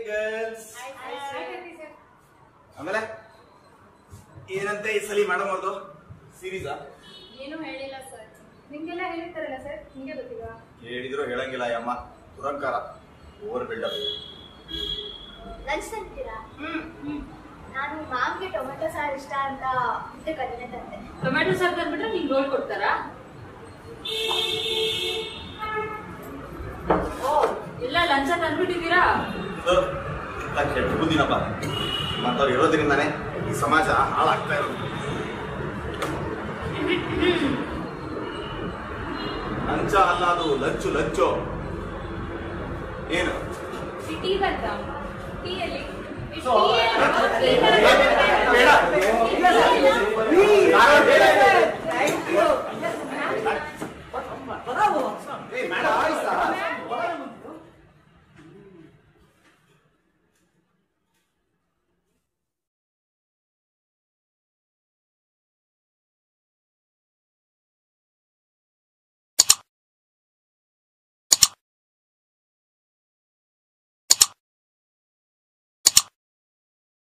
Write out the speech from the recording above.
Girls ಆಮೇಲೆ ಏನಂತೆ ಈ ಸಲಿ ಮೇಡಮ್ ಅವ್ರದ್ದು ಸೀರೀಸಾ ಏನು ಹೇಳಿಲ್ಲ ಸರ್ ನಿಮ್ಗೆಲ್ಲ ಹೇಳಿರ್ತಾರಲ್ಲ ಸರ್ ನಿಮ್ಗೆ ಗೊತ್ತಿಲ್ವಾ ಹೇಳಿದ್ರು ಹೇಳಂಗಿಲ್ಲ ಈ ಅಮ್ಮ ದುರಂಕಾರ ಓವರ್ ಬಿಲ್ಡಪ್ ಲಂಚ್ ತಂತೀರಾ ನಾನು ಮಾಮ್ಗೆ ಟೊಮೆಟೊ ಸಾರು ಇಷ್ಟ ಅಂತ ಮುದ್ದೆ ಕಡಿಮೆ ತಂದೆ ಟೊಮ್ಯಾಟೊ ಸಾರು ತಂದ್ಬಿಟ್ರೆ ನಿಂಗೆ ರೋಲ್ ಕೊಡ್ತಾರಾ ಓ ಎಲ್ಲ ಲಂಚ ತಂದ್ಬಿಟ್ಟಿದ್ದೀರಾ ಕೆಟ್ಟ ಬುದ್ಧಿನಪ್ಪ ಮತ್ತವ್ರು ಇರೋದ್ರಿಂದಾನೇ ಈ ಸಮಾಜ ಹಾಳಾಗ್ತಾ ಇರೋದು ಲಂಚ ಅಲ್ಲ ಅದು ಲಂಚು ಲಂಚು ಏನು ಟೀ ಬಂತ ಟೀಯಲ್ಲಿ So, ಬೇಡ. ಯಾರೋ ಬೇಡ ಇದೆ.